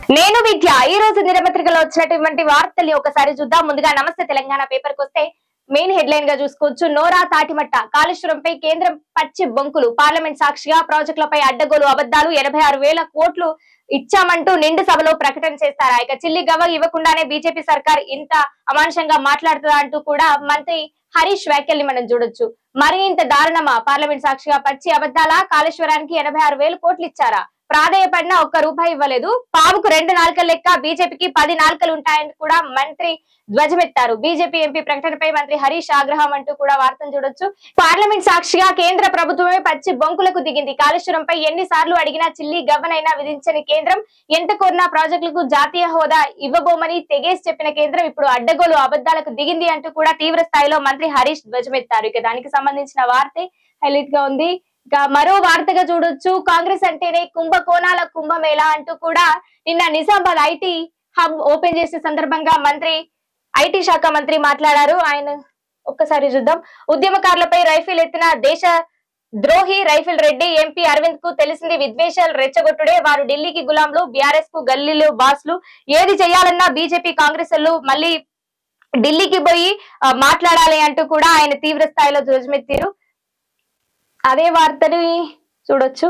నేను విద్య ఈ రోజు దినపత్రికలో వచ్చినటువంటి వార్తల్ని ఒకసారి చూద్దాం ముందుగా నమస్తే తెలంగాణ పేపర్ కి వస్తే మెయిన్ హెడ్ లైన్ గా చూసుకోవచ్చు నోరా తాటిమట్ట కాళేశ్వరంపై కేంద్రం పచ్చి బొంకులు పార్లమెంట్ సాక్షిగా ప్రాజెక్టులపై అడ్డగోలు అబద్దాలు ఎనభై ఆరు వేల కోట్లు ఇచ్చామంటూ నిండు సభలో ప్రకటన చేస్తారా ఇక చిల్లి గవ్వ ఇవ్వకుండానే బీజేపీ సర్కార్ ఇంత అమానుషంగా మాట్లాడుతుందా అంటూ కూడా మంత్రి హరీష్ వ్యాఖ్యల్ని మనం చూడొచ్చు మరి ఇంత దారుణమా పార్లమెంట్ సాక్షిగా పచ్చి అబద్దాల కాళేశ్వరానికి ఎనభై ఆరు వేలు కోట్లు ఇచ్చారా ప్రాధాయపడిన ఒక్క రూపాయి ఇవ్వలేదు పావుకు రెండు నాలుకల లెక్క బీజేపీకి పది నాలుకలు ఉంటాయని కూడా మంత్రి ధ్వజమెత్తారు బీజేపీ ఎంపీ ప్రకటనపై మంత్రి హరీష్ ఆగ్రహం అంటూ కూడా వార్తను చూడొచ్చు పార్లమెంట్ సాక్షిగా కేంద్ర ప్రభుత్వమే పచ్చి బొంకులకు దిగింది కాళేశ్వరంపై ఎన్ని సార్లు అడిగినా చిల్లి గవ్వనైనా విధించని కేంద్రం ఎంత కోరినా ప్రాజెక్టులకు జాతీయ హోదా ఇవ్వబోమని తెగేసి చెప్పిన కేంద్రం ఇప్పుడు అడ్డగోలు అబద్దాలకు దిగింది అంటూ కూడా తీవ్ర స్థాయిలో మంత్రి హరీష్ ధ్వజమెత్తారు ఇక దానికి సంబంధించిన వార్తే హైలైట్ గా ఉంది ఇక మరో వార్తగా చూడొచ్చు కాంగ్రెస్ అంటేనే కుంభకోణాల కుంభమేళ అంటూ కూడా నిన్న నిజామాబాద్ ఐటీ హబ్ ఓపెన్ చేసే సందర్భంగా మంత్రి ఐటీ శాఖ మంత్రి మాట్లాడారు ఆయన ఒక్కసారి చూద్దాం ఉద్యమకారులపై రైఫిల్ ఎత్తిన దేశ ద్రోహి రైఫిల్ రెడ్డి ఎంపీ అరవింద్ కు తెలిసింది విద్వేషాలు రెచ్చగొట్టుడే వారు ఢిల్లీకి గులాంలు బీఆర్ఎస్ కు గల్లీలు బాస్లు ఏది చేయాలన్నా బీజేపీ కాంగ్రెస్ లు మళ్ళీ ఢిల్లీకి పోయి ఆ, మాట్లాడాలి అంటూ కూడా ఆయన తీవ్ర స్థాయిలో ధ్వజమెత్తారు అదే వార్తని చూడొచ్చు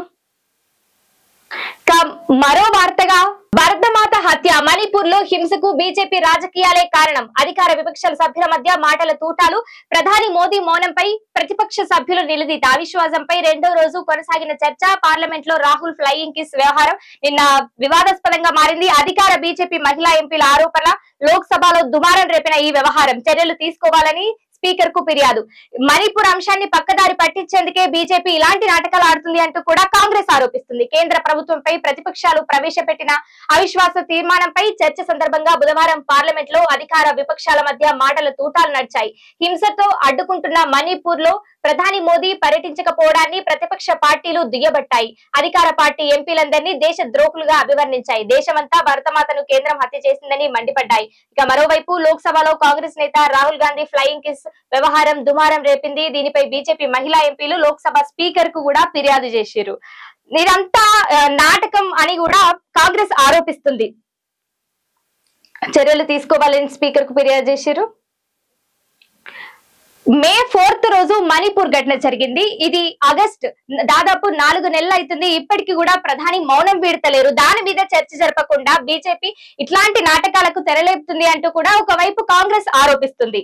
ఇక మరో వార్తగా భరతమాత హత్య మణిపూర్ లో హింసకు బీజేపీ రాజకీయాలే కారణం అధికార విపక్షాల సభ్యుల మధ్య మాటల తూటాలు ప్రధాని మోదీ మౌనంపై ప్రతిపక్ష సభ్యులు నిలదీత అవిశ్వాసంపై రెండో రోజు కొనసాగిన చర్చ పార్లమెంట్ లో రాహుల్ ఫ్లయింగ్ కిస్ వ్యవహారం నిన్న వివాదాస్పదంగా మారింది అధికార బీజేపీ మహిళా ఎంపీల ఆరోపణ లోక్సభలో దుమారం రేపిన ఈ వ్యవహారం చర్యలు తీసుకోవాలని స్పీకర్ కు ఫిర్యాదు మణిపూర్ అంశాన్ని పక్కదారి పట్టించేందుకే బీజేపీ ఇలాంటి నాటకాలు ఆడుతుంది అంటూ కూడా కాంగ్రెస్ ఆరోపిస్తుంది కేంద్ర ప్రభుత్వంపై ప్రతిపక్షాలు ప్రవేశపెట్టిన అవిశ్వాస తీర్మానంపై చర్చ సందర్భంగా బుధవారం పార్లమెంట్ లో అధికార విపక్షాల మధ్య మాటల తూటాలు నడిచాయి హింసతో అడ్డుకుంటున్న మణిపూర్ లో ప్రధాని మోదీ పర్యటించకపోవడాన్ని ప్రతిపక్ష పార్టీలు దుయ్యబట్టాయి అధికార పార్టీ ఎంపీలందరినీ దేశ ద్రోహులుగా అభివర్ణించాయి దేశమంతా భరతమాతను కేంద్రం హత్య చేసిందని మండిపడ్డాయి ఇక మరోవైపు లోక్సభలో కాంగ్రెస్ నేత రాహుల్ గాంధీ ఫ్లయింగ్ కిస్ వ్యవహారం దుమారం రేపింది దీనిపై బీజేపీ మహిళా ఎంపీలు లోక్సభ స్పీకర్ కు కూడా ఫిర్యాదు చేశారు ఇదంతా ఆ, నాటకం అని కూడా కాంగ్రెస్ ఆరోపిస్తుంది చర్యలు తీసుకోవాలని స్పీకర్ కు ఫిర్యాదు చేశారు మే ఫోర్త్ రోజు మణిపూర్ ఘటన జరిగింది ఇది ఆగస్ట్ దాదాపు నాలుగు నెలలు అవుతుంది ఇప్పటికీ కూడా ప్రధాని మౌనం వీడతలేరు దాని మీద చర్చ జరపకుండా బీజేపీ ఇట్లాంటి నాటకాలకు తెరలేపుతుంది అంటూ కూడా ఒకవైపు కాంగ్రెస్ ఆరోపిస్తుంది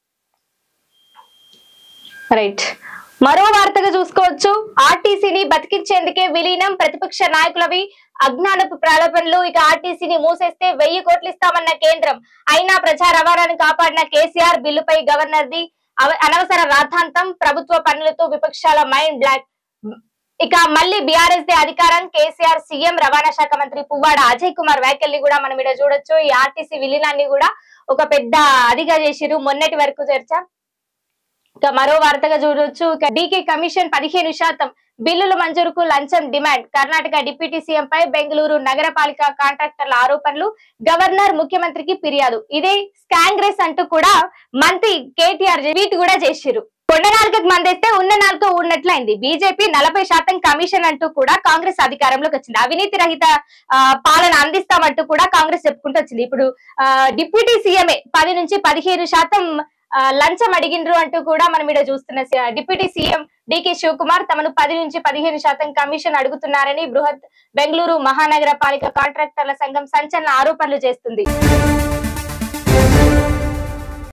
రైట్ మరో వార్తగా చూసుకోవచ్చు ఆర్టీసీని బతికించేందుకే విలీనం ప్రతిపక్ష నాయకులవి అజ్ఞానపు ప్రారంభంలో ఇక ఆర్టీసీని మూసేస్తే వెయ్యి కోట్లు ఇస్తామన్న కేంద్రం అయినా ప్రజా రవాణాను కాపాడిన కేసీఆర్ బిల్లుపై గవర్నర్ ది అవ- అనవసర రాద్ధాంతం ప్రభుత్వ పనులతో విపక్షాల మైండ్ బ్లాక్ ఇక మళ్ళీ బీఆర్ఎస్ దే అధికారం కేసీఆర్ సీఎం రవాణా శాఖ మంత్రి పువ్వాడ అజయ్ కుమార్ వ్యాఖ్యల్ని కూడా మనం ఇక్కడ చూడొచ్చు ఈ ఆర్టీసీ విలీనాన్ని కూడా ఒక పెద్ద అదిగా చేసిరు మొన్నటి వరకు చర్చ ఇక మరో వార్తగా చూడొచ్చు ఇక డీకే కమిషన్ పదిహేను శాతం బిల్లుల మంజూరుకు లంచం డిమాండ్ కర్ణాటక డిప్యూటీ సీఎం పై బెంగళూరు నగరపాలిక కాంట్రాక్టర్ల ఆరోపణలు గవర్నర్ ముఖ్యమంత్రికి ఫిర్యాదు ఇదే కాంగ్రెస్ అంటూ కూడా మంత్రి కేటీఆర్ ట్వీట్ కూడా చేసిరు కొండ నాలుకకు మందేస్తే ఉన్న నాలుక ఉన్నట్లయింది బీజేపీ నలభై శాతం కమిషన్ అంటూ కూడా కాంగ్రెస్ అధికారంలోకి వచ్చింది అవినీతి రహిత ఆ, పాలన అందిస్తామంటూ కూడా కాంగ్రెస్ చెప్పుకుంటూ వచ్చింది ఇప్పుడు ఆ, డిప్యూటీ సీఎంఏ పది నుంచి పదిహేను శాతం ఆ, లంచం అడిగిండ్రు అంటూ కూడా మనం ఇక్కడ చూస్తున్న సి- డిప్యూటీ సీఎం డికే శివకుమార్ తమను పది నుంచి పదిహేను శాతం కమిషన్ అడుగుతున్నారని బృహత్ బెంగళూరు మహానగర పాలిక కాంట్రాక్టర్ల సంఘం సంచలన ఆరోపణలు చేస్తుంది